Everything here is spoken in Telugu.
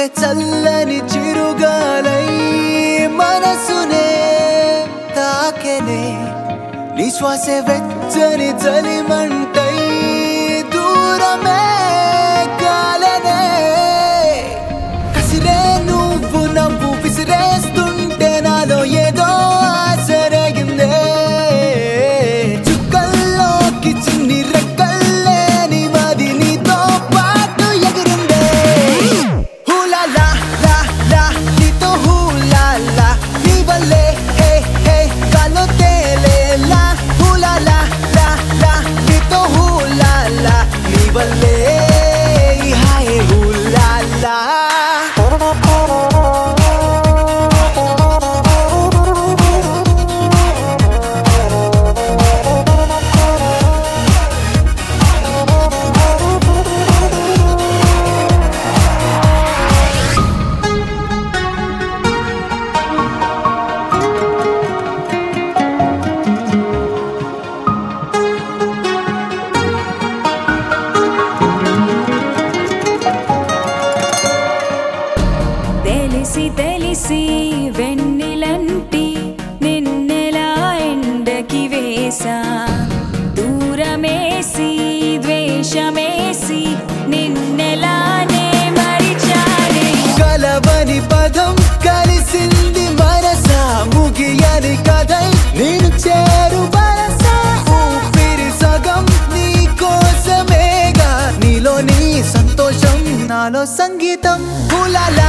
చల్లని చిరుగాలై మనసునే తాకెనే నీ శ్వాసే వెచ్చని చలిమంటై దూరమే కాలనే కసిరే నువ్వు నవ్వు విసిరేస్తుంటే నాలో ఏదో ఆశరగిందే చుక్కల్లోకి చిన్ని రెక్కల్లే నీ మది నీతో పాటు ఎగిరిందే హూలా లా లా లా నీతో హూలా లా నీ వల్లే హే హే కాలో తేలేలా హూలా లా లా లా నీతో హూలా లా నీ వల్లే హాయ్ హూలా లా తెలిసి తెలిసి వెన్నెలంటి నిన్నెలా ఎండకి వేసా దూరమేసి ద్వేషమేసి నిన్నెలానే మరిచానే కలవని పదం కలిసింది మనసా ముగియని కథై నేను చేరు వరసా ఊపిరి సగం నీ కోసమేగా నీలో నీ సంతోషం నాలో సంగీతం హులాలా